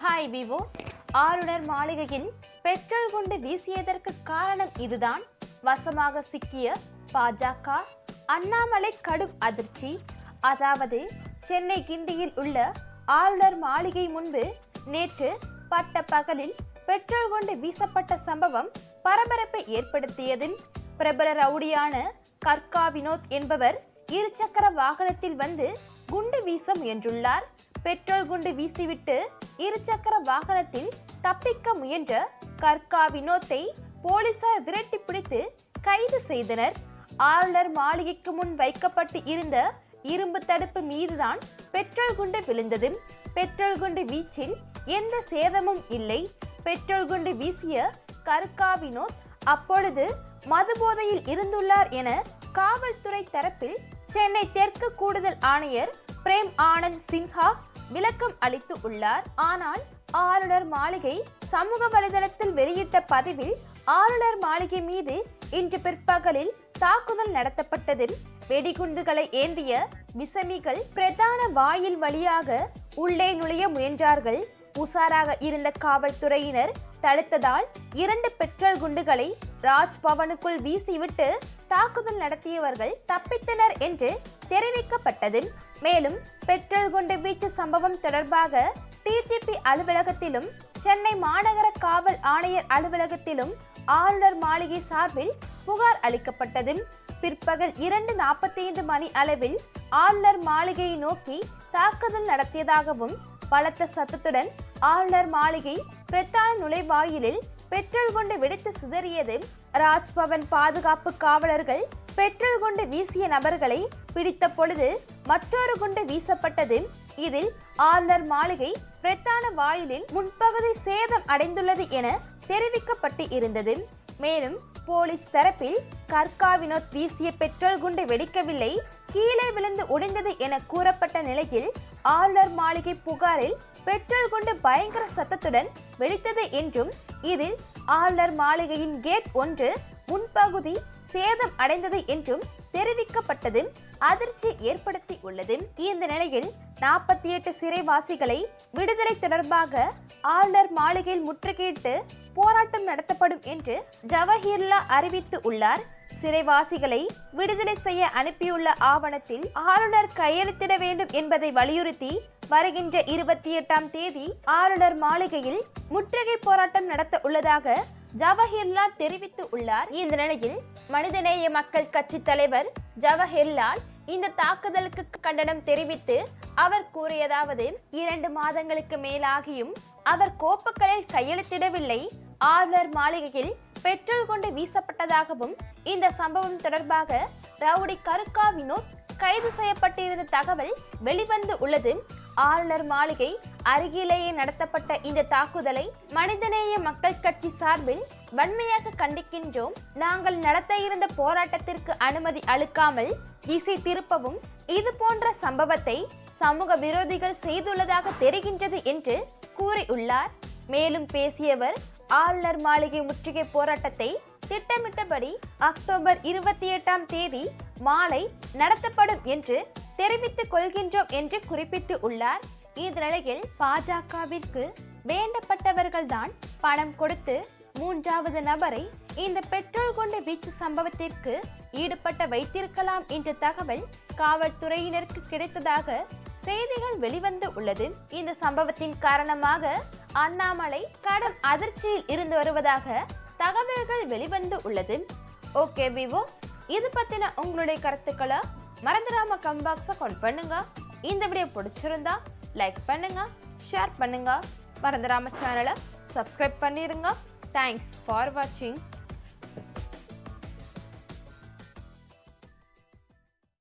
hi விவோஸ் ஆளுநர் மாளிகையில் petrol குண்டு வீசியதற்கு காரணம் இதுதான் வசமாக சிக்கிய பாஜக அண்ணாமலை கடும் அதிர்ச்சி அதாவது சென்னை கிண்டியில் உள்ள ஆளுநர் மாளிகை முன்பு நேற்று பட்ட பகலில் பெட்ரோல் குண்டு வீசப்பட்ட சம்பவம் பரபரப்பை ஏற்படுத்தியது பிரபல ரவுடியான கர்கா வினோத் என்பவர் இருசக்கர வாகனத்தில் வந்து குண்டு வீச முயன்றுள்ளார் பெட்ரோல் குண்டு வீசிவிட்டு இருசக்கர வாகனத்தில் தப்பிக்க முயன்ற கர்கா வினோத்தை போலீசார் விரட்டி பிடித்து கைது செய்தனர் ஆளுநர் மாளிகைக்கு முன் வைக்கப்பட்டு இருந்த இரும்பு தடுப்பு மீதுதான் பெட்ரோல் குண்டு விழுந்தது பெட்ரோல் குண்டு வீச்சில் எந்த சேதமும் இல்லை பெட்ரோல் குண்டு வீசிய கர்கா வினோத் அப்பொழுது மதுபோதையில் இருந்துள்ளார் என காவல்துறை தரப்பில் சென்னை தெற்கு கூடுதல் ஆணையர் பிரேம் ஆனந்த் சின்ஹா விளக்கம் அளித்து உள்ளார் ஆனால் ஆளுநர் மாளிகை சமூக வலைதளத்தில் வெளியிட்ட பதிவில் ஆளுநர் மாளிகை மீது இன்று பிற்பகலில் தாக்குதல் நடத்தப்பட்டதில் வெடிகுண்டுகளை ஏந்திய விசமிகள் பிரதான வாயில் வழியாக உள்ளே நுழைய முயன்றார்கள் உஷாராக இருந்த காவல்துறையினர் தடுத்ததால் இரண்டு பெட்ரோல் குண்டுகளை ராஜ்பவனுக்குள் வீசிவிட்டு தாக்குதல் நடத்தியவர்கள் தப்பித்தனர் என்று தெரிவிக்கப்பட்டது மேலும் பெட்ரோல் குண்டு வீச்சு சம்பவம் தொடர்பாக டிஜிபி அலுவலகத்திலும் சென்னை மாநகர காவல் ஆணையர் அலுவலகத்திலும் ஆளுநர் மாளிகை சார்பில் புகார் அளிக்கப்பட்டது பிற்பகல் இரண்டு நாற்பத்தி ஐந்து மணி அளவில் ஆளுநர் மாளிகையை நோக்கி தாக்குதல் நடத்தியதாகவும் பலத்த சத்தத்துடன் ஆளுநர் மாளிகை பிரதான நுழைவாயிலில் பெட்ரோல் குண்டு வெடித்து சிதறியது ராஜ்பவன் பாதுகாப்பு காவலர்கள் பெட்ரோல் குண்டு வீசிய நபர்களை பிடித்த பொழுது மற்றொரு குண்டு வீசப்பட்டது இதில் ஆளுநர் மாளிகை பிரதான வாயிலில் முன்பகுதி சேதம் அடைந்துள்ளது என தெரிவிக்கப்பட்டு இருந்தது மேலும் போலீஸ் தரப்பில் கர்கா வினோத் வீசிய பெட்ரோல் குண்டு வெடிக்கவில்லை கீழே விழுந்து உடைந்தது என கூறப்பட்ட நிலையில் ஆளுநர் மாளிகை புகாரில் பெட்ரோல் குண்டு பயங்கர சத்தத்துடன் வெடித்தது என்றும் இதில் ஆளுநர் மாளிகையின் கேட் ஒன்று முன்பகுதி சேதம் அடைந்தது என்றும் தெரிவிக்கப்பட்டது அதிர்ச்சி ஏற்படுத்தி உள்ளது இந்த நிலையில் நாற்பத்தி எட்டு சிறைவாசிகளை விடுதலை தொடர்பாக ஆளுநர் மாளிகையில் முற்றுகையிட்டு போராட்டம் நடத்தப்படும் என்று ஜவஹர்லா அறிவித்து உள்ளார் சிறைவாசிகளை விடுதலை செய்ய அனுப்பியுள்ள ஆவணத்தில் ஆளுநர் கையெழுத்திட வேண்டும் என்பதை வலியுறுத்தி வருகின்ற இருபத்தி எட்டாம் தேதி ஆளுநர் மாளிகையில் முற்றுகை போராட்டம் நடத்த உள்ளதாக ஜவஹர்லால் தெரிவித்து உள்ளார் இந்த நிலையில் மனிதநேய மக்கள் கட்சி தலைவர் ஜவஹர்லால் இந்த தாக்குதலுக்கு கண்டனம் தெரிவித்து அவர் கூறியதாவது இரண்டு மாதங்களுக்கு மேலாகியும் அவர் கோப்புகளில் கையெழுத்திடவில்லை ஆளுநர் மாளிகையில் பெட்ரோல் கொண்டு வீசப்பட்டதாகவும் இந்த சம்பவம் தொடர்பாக ரவுடி கருக்கா வினோத் கைது செய்யப்பட்டிருந்த தகவல் வெளிவந்து உள்ளது ஆளுநர் மாளிகை அருகிலேயே நடத்தப்பட்ட இந்த தாக்குதலை மனிதநேய மக்கள் கட்சி சார்பில் வன்மையாக கண்டிக்கின்றோம் நாங்கள் நடத்த இருந்த போராட்டத்திற்கு அனுமதி அளிக்காமல் திசை திருப்பவும் இது போன்ற சம்பவத்தை சமூக விரோதிகள் செய்துள்ளதாக தெரிகின்றது என்று கூறியுள்ளார் மேலும் பேசியவர் ஆளுநர் மாளிகை முற்றுகை போராட்டத்தை திட்டமிட்டபடி அக்டோபர் இருபத்தி எட்டாம் தேதி மாலை நடத்தப்படும் என்று தெரிவித்துக் கொள்கின்றோம் என்று குறிப்பிட்டு உள்ளார் இந்த நிலையில் பாஜகவிற்கு வேண்டப்பட்டவர்கள்தான் பணம் கொடுத்து மூன்றாவது நபரை இந்த பெட்ரோல் கொண்டு வீச்சு சம்பவத்திற்கு ஈடுபட்ட வைத்திருக்கலாம் என்ற தகவல் காவல்துறையினருக்கு கிடைத்ததாக செய்திகள் வெளிவந்து உள்ளது இந்த சம்பவத்தின் காரணமாக அண்ணாமலை கடும் அதிர்ச்சியில் இருந்து வருவதாக தகவல்கள் வெளிவந்து உள்ளது ஓகே விவோஸ் இது பத்தின உங்களுடைய கருத்துக்களை மறந்துடாம கம்பாக்ஸை கொண்டு பண்ணுங்க இந்த வீடியோ பிடிச்சிருந்தா லைக் பண்ணுங்க ஷேர் பண்ணுங்க மறந்துடாம சேனலை சப்ஸ்கிரைப் பண்ணிருங்க தேங்க்ஸ் ஃபார் வாட்சிங்